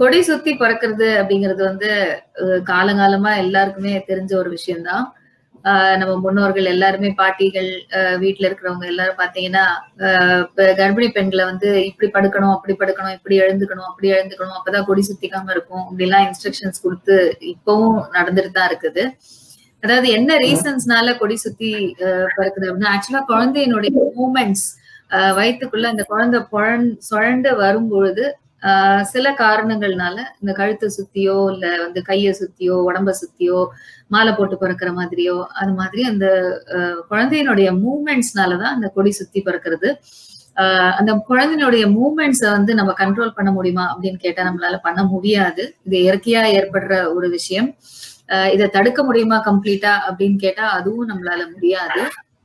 கொடி சுத்தி பறக்கிறது அப்படிங்கிறது வந்து அஹ், காலங்காலமா எல்லாருக்குமே தெரிஞ்ச ஒரு விஷயம்தான் ஆஹ் நம்ம முன்னோர்கள் எல்லாருமே பாட்டிகள் ஆஹ் வீட்டுல இருக்கிறவங்க எல்லாரும் பாத்தீங்கன்னா ஆஹ் இப்ப கர்ப்பிணி பெண்களை வந்து இப்படி படுக்கணும் அப்படி படுக்கணும் இப்படி எழுந்துக்கணும் அப்படி எழுந்துக்கணும் அப்பதான் கொடி சுத்திக்காம இருக்கும் இப்படி எல்லாம் இன்ஸ்ட்ரக்ஷன்ஸ் கொடுத்து இப்பவும் நடந்துட்டு தான் இருக்குது அதாவது என்ன ரீசன்ஸ்னால கொடி சுத்தி ஆஹ் பறக்குது அப்படின்னா ஆக்சுவலா குழந்தையினுடைய மூமெண்ட்ஸ் வயிற்றுக்குள்ள அந்த குழந்தை புழன் சுழண்டு வரும்பொழுது ஆஹ் சில காரணங்கள்னால இந்த கழுத்தை சுத்தியோ இல்ல வந்து கைய சுத்தியோ உடம்ப சுத்தியோ மாலை போட்டு பறக்கிற மாதிரியோ அது மாதிரி அந்த ஆஹ் குழந்தையினுடைய மூமெண்ட்ஸ்னாலதான் அந்த கொடி சுத்தி பறக்கிறது ஆஹ் அந்த குழந்தையினுடைய மூமெண்ட்ஸை வந்து நம்ம கண்ட்ரோல் பண்ண முடியுமா அப்படின்னு கேட்டா நம்மளால பண்ண முடியாது இது இயற்கையா ஏற்படுற ஒரு விஷயம் ஆஹ் இதை தடுக்க முடியுமா கம்ப்ளீட்டா அப்படின்னு கேட்டா அதுவும் நம்மளால முடியாது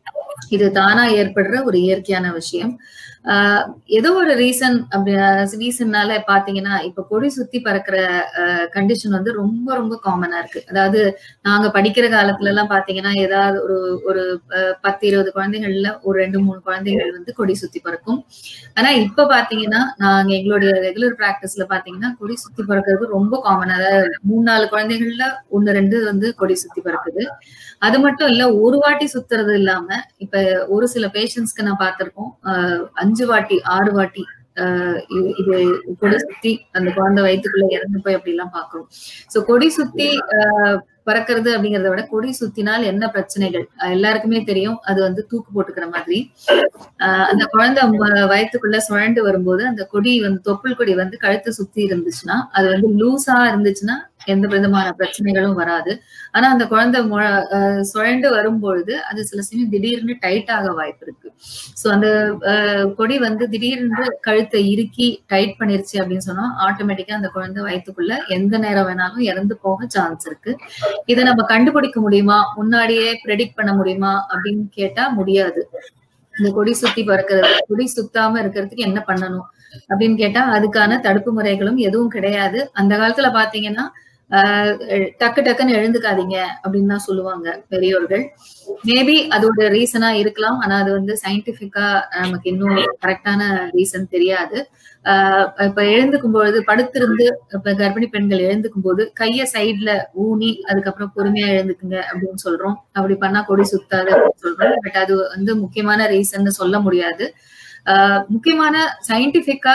இது தானா ஏற்படுற ஒரு இயற்கையான விஷயம் ஆஹ் ஏதோ ஒரு ரீசன் அப்படி ரீசன்னால பாத்தீங்கன்னா இப்ப கொடி சுத்தி பறக்கிற கண்டிஷன் வந்து ரொம்ப ரொம்ப காமனா இருக்கு அதாவது நாங்க படிக்கிற காலத்துல எல்லாம் பாத்தீங்கன்னா ஏதாவது ஒரு ஒரு அஹ், பத்து இருபது குழந்தைகள்ல ஒரு ரெண்டு மூணு குழந்தைகள் வந்து கொடி சுத்தி பறக்கும் ஆனா இப்ப பாத்தீங்கன்னா நாங்க எங்களுடைய ரெகுலர் பிராக்டிஸ்ல பாத்தீங்கன்னா கொடி சுத்தி பறக்கிறது ரொம்ப காமன் அதாவது மூணு நாலு குழந்தைகள்ல ஒன்னு ரெண்டு வந்து கொடி சுத்தி பறக்குது அது மட்டும் இல்ல ஒரு வாட்டி சுத்துறது இல்லாம இப்ப ஒரு சில பேஷண்ட்ஸ்க்கு நான் பார்த்திருக்கோம் ஆஹ் அஞ்சு வாட்டி ஆறு வாட்டி ஆஹ் இது- இது கொடி சுத்தி அந்த குழந்தை வயித்துக்குள்ள இறந்து போய் அப்படி எல்லாம் பாக்குறோம் சோ கொடி சுத்தி ஆஹ் பறக்கிறது அப்படிங்கறத விட கொடி சுத்தினால் என்ன பிரச்சனைகள் ஆஹ் எல்லாருக்குமே தெரியும் அது வந்து தூக்கு போட்டுக்கிற மாதிரி ஆஹ் அந்த குழந்தை ம- வயித்துக்குள்ள சுழண்டு வரும்போது அந்த கொடி வந்து தொப்புள் கொடி வந்து கழுத்தை சுத்தி இருந்துச்சுன்னா அது வந்து லூஸா இருந்துச்சுன்னா எந்த விதமான பிரச்சனைகளும் வராது ஆனா அந்த குழந்தை மு- ஆஹ் சுழண்டு வரும்பொழுது அது சில சமயம் திடீர்னு டைட் ஆக வாய்ப்பு இருக்கு சோ அந்த ஆஹ் கொடி வந்து திடீர்னு கழுத்தை இறுக்கி டைட் பண்ணிருச்சு அப்படின்னு சொன்னா ஆட்டோமேட்டிக்கா அந்த குழந்தை வயித்துக்குள்ள எந்த நேரம் வேணாலும் இறந்து போக சான்ஸ் இருக்கு இதை நம்ம கண்டுபிடிக்க முடியுமா முன்னாடியே ப்ரெடிக்ட் பண்ண முடியுமா அப்படின்னு கேட்டா முடியாது இந்த கொடி சுத்தி பறக்கிறது கொடி சுத்தாம இருக்கிறதுக்கு என்ன பண்ணணும் அப்படின்னு கேட்டா அதுக்கான தடுப்பு முறைகளும் எதுவும் கிடையாது அந்த காலத்துல பாத்தீங்கன்னா ஆஹ் டக்கு டக்குன்னு எழுந்துக்காதீங்க அப்படின்னு தான் சொல்லுவாங்க பெரியோர்கள் மேபி அதோட ரீசனா இருக்கலாம் ஆனா அது வந்து சயின்டிபிக்கா நமக்கு இன்னும் கரெக்டான ரீசன் தெரியாது ஆஹ் இப்ப எழுந்துக்கும் பொழுது படுத்திருந்து இப்ப கர்ப்பிணி பெண்கள் எழுந்துக்கும் போது கைய சைட்ல ஊனி அதுக்கப்புறம் பொறுமையா எழுந்துக்குங்க அப்படின்னு சொல்றோம் அப்படி பண்ணா கொடி சுத்தாது அப்படின்னு சொல்றோம் பட் அது வந்து முக்கியமான ரீசன் சொல்ல முடியாது ஆஹ் முக்கியமான சயின்டிபிக்கா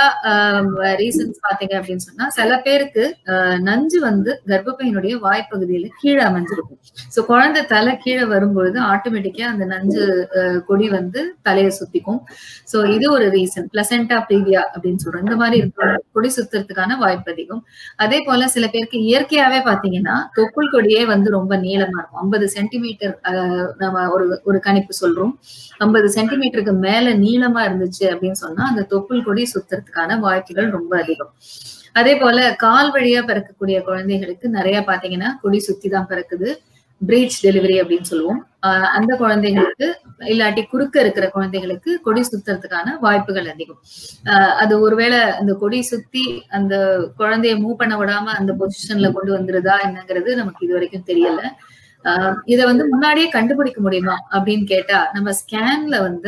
ரீசன்ஸ் பாத்தீங்க அப்படின்னு சொன்னா சில பேருக்கு ஆஹ் நஞ்சு வந்து கர்ப்பப்பையினுடைய வாய்ப்பகுதியில கீழே அமைஞ்சிருக்கும் சோ குழந்தை தலை கீழே வரும்பொழுது ஆட்டோமேட்டிக்கா அந்த நஞ்சு ஆஹ் கொடி வந்து தலையை சுத்திக்கும் சோ இது ஒரு ரீசன் பிளசண்டா ப்ரீவியா அப்படின்னு சொல்றோம் இந்த மாதிரி இருக்கிற கொடி சுத்துறதுக்கான வாய்ப்பு அதிகம் அதே போல சில பேருக்கு இயற்கையாவே பாத்தீங்கன்னா தொப்புள் கொடியே வந்து ரொம்ப நீளமா இருக்கும் ஐம்பது சென்டிமீட்டர் நம்ம ஒரு ஒரு கணிப்பு சொல்றோம் ஐம்பது சென்டிமீட்டருக்கு மேல நீளமா இருந்துச்சு அப்படின்னு சொன்னா அந்த தொப்புள் கொடி சுத்துறதுக்கான வாய்ப்புகள் ரொம்ப அதிகம் அதே போல கால் வழியா பிறக்கக்கூடிய குழந்தைகளுக்கு நிறைய பாத்தீங்கன்னா கொடி சுத்தி தான் பிறக்குது பிரீச் டெலிவரி அப்படின்னு சொல்லுவோம் ஆஹ் அந்த குழந்தைகளுக்கு இல்லாட்டி குறுக்க இருக்கிற குழந்தைகளுக்கு கொடி சுத்துறதுக்கான வாய்ப்புகள் அதிகம் ஆஹ் அது ஒருவேளை அந்த கொடி சுத்தி அந்த குழந்தைய மூவ் பண்ண விடாம அந்த பொசிஷன்ல கொண்டு வந்துருதா என்னங்கிறது நமக்கு இது வரைக்கும் தெரியல ஆஹ் இத வந்து முன்னாடியே கண்டுபிடிக்க முடியுமா அப்படின்னு கேட்டா நம்ம ஸ்கேன்ல வந்து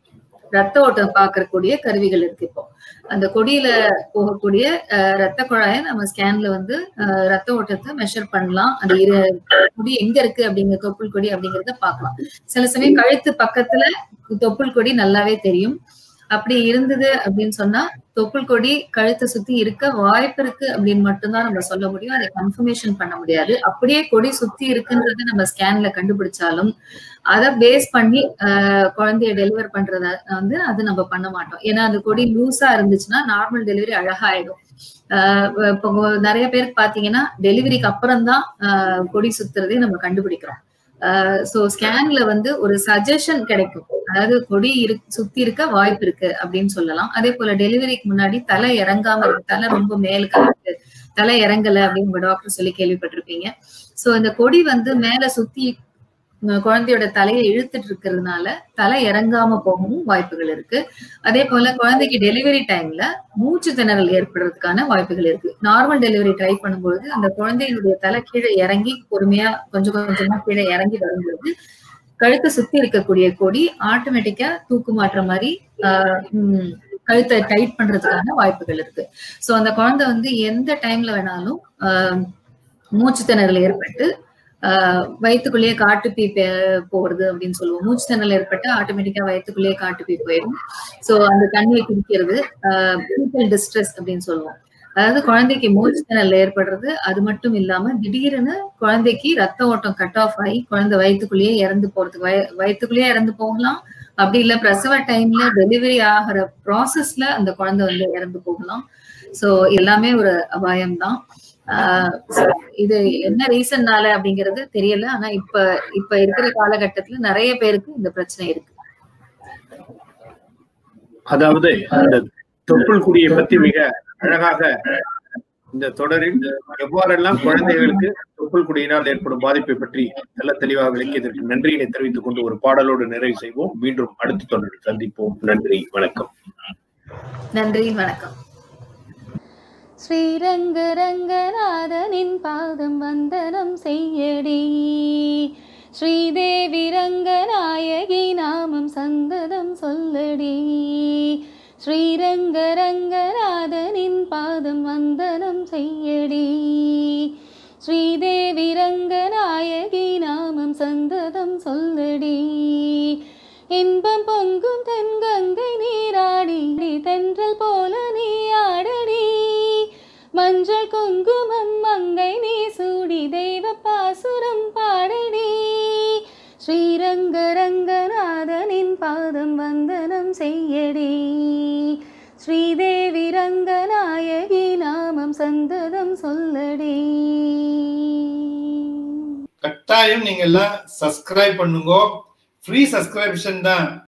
ரத்த ஓட்டம் பார்க்கக்கூடிய கருவிகள் இருக்கு இப்போ அந்த கொடியில போகக்கூடிய அஹ், ரத்த குழாயை நம்ம ஸ்கேன்ல வந்து அஹ், ரத்த ஓட்டத்தை மெஷர் பண்ணலாம் அது இரு கொடி எங்க இருக்கு அப்படிங்கிற தொப்புள் கொடி அப்படிங்கறத பார்க்கலாம் சில சமயம் கழுத்து பக்கத்துல தொப்புள் கொடி நல்லாவே தெரியும் அப்படி இருந்தது அப்படின்னு சொன்னா தொப்புள் கொடி கழுத்தை சுத்தி இருக்க வாய்ப்பு இருக்கு அப்படின்னு மட்டும்தான் நம்ம சொல்ல முடியும் அதை கன்ஃபர்மேஷன் பண்ண முடியாது அப்படியே கொடி சுத்தி இருக்குன்றத நம்ம ஸ்கேன்ல கண்டுபிடிச்சாலும் அதை பேஸ் பண்ணி ஆஹ், குழந்தைய டெலிவர் பண்றத வந்து அது நம்ம பண்ண மாட்டோம் ஏன்னா அந்த கொடி லூஸா இருந்துச்சுன்னா நார்மல் டெலிவரி அழகாயிடும் ஆஹ் இப்போ நிறைய பேருக்கு பாத்தீங்கன்னா டெலிவரிக்கு அப்புறம் தான் கொடி சுத்துறதே நம்ம கண்டுபிடிக்கிறோம் சோ ஸ்கேன்ல வந்து ஒரு சஜஷன் கிடைக்கும் அதாவது கொடி இரு சுத்தி இருக்க வாய்ப்பு இருக்கு அப்படின்னு சொல்லலாம் அதே போல டெலிவரிக்கு முன்னாடி தலை இறங்காம இருக்கு தலை ரொம்ப மேலுக்கு இருக்கு தலை இறங்கல அப்படின்னு உங்க டாக்டர் சொல்லி கேள்விப்பட்டிருப்பீங்க சோ இந்த கொடி வந்து மேல சுத்தி உம், குழந்தையோட தலையை இழுத்துட்டு இருக்கிறதுனால தலை இறங்காம போகவும் வாய்ப்புகள் இருக்கு அதே போல குழந்தைக்கு டெலிவரி டைம்ல மூச்சு திணறல் ஏற்படுறதுக்கான வாய்ப்புகள் இருக்கு நார்மல் டெலிவரி ட்ரை பண்ணும்பொழுது அந்த குழந்தையினுடைய தலை கீழே இறங்கி பொறுமையா கொஞ்சம் கொஞ்சமா கீழே இறங்கி வரும்பொழுது கழுத்தை சுத்தி இருக்கக்கூடிய கொடி ஆட்டோமேட்டிக்கா தூக்கு மாற்ற மாதிரி ஆஹ் உம் கழுத்தை டைட் பண்றதுக்கான வாய்ப்புகள் இருக்கு சோ அந்த குழந்தை வந்து எந்த டைம்ல வேணாலும் ஆஹ், மூச்சு திணறல் ஏற்பட்டு ஆஹ், வயித்துக்குள்ளேயே காட்டுப்பீ பே- போறது அப்படின்னு சொல்லுவோம் மூச்சு திணறல் ஏற்பட்டு ஆட்டோமேட்டிக்கா வயித்துக்குள்ளேயே காட்டுப்பீ போயிடும் சோ அந்த தண்ணியை குடிக்கிறது பீட்டல் டிஸ்ட்ரெஸ் அப்படின்னு சொல்லுவோம் அதாவது குழந்தைக்கு மூச்சு திணறல் ஏற்படுறது அது மட்டும் இல்லாம திடீர்னு குழந்தைக்கு ரத்த ஓட்டம் கட் ஆஃப் ஆகி குழந்தை வயித்துக்குள்ளேயே இறந்து போறதுக்கு வய வயித்துக்குள்ளேயே இறந்து போகலாம் அப்படி இல்ல பிரசவ டைம்ல டெலிவரி ஆகிற ப்ராசஸ்ல அந்த குழந்தை வந்து இறந்து போகலாம் சோ எல்லாமே ஒரு அபாயம் தான் இது என்ன ரீசன்னால அப்படிங்கிறது தெரியல ஆனா இப்ப இப்ப இருக்கிற காலகட்டத்துல நிறைய பேருக்கு இந்த பிரச்சனை இருக்கு அதாவது அந்த தொப்புள் குடியை பத்தி மிக அழகாக இந்த தொடரில் எவ்வாறெல்லாம் குழந்தைகளுக்கு தொப்புள் குடியினால் ஏற்படும் பாதிப்பை பற்றி நல்ல தெளிவாக விளக்கியதற்கு நன்றியினை தெரிவித்துக் கொண்டு ஒரு பாடலோடு நிறைவு செய்வோம் மீண்டும் அடுத்த தொடரில் சந்திப்போம் நன்றி வணக்கம் நன்றி வணக்கம் ஸ்ரீரங்கரங்கநாதனின் பாதம் வந்தனம் செய்யடி ஸ்ரீதேவி ரங்கநாயகி நாமம் சந்ததம் சொல்லடி ஸ்ரீரங்கரங்கநாதனின் பாதம் வந்தனம் செய்யடி ஸ்ரீதேவி ரங்கநாயகி நாமம் சந்ததம் சொல்லடி இன்பம் பொங்கும் தென்கங்கை நீராடி தென்றல் போல நீ ஆடடி மஞ்சள் குங்குமம் மங்கை நீ சூடி தெய்வ பாசுரம் பாடடி ஸ்ரீரங்க ரங்கநாதனின் பாதம் வந்தனம் செய்யடி ஸ்ரீதேவி ரங்கநாயகி நாமம் சந்ததம் சொல்லடி கட்டாயம் நீங்க எல்லாம் சப்ஸ்கிரைப் பண்ணுங்க ஃப்ரீ சப்ஸ்கிரிப்ஷன் தான்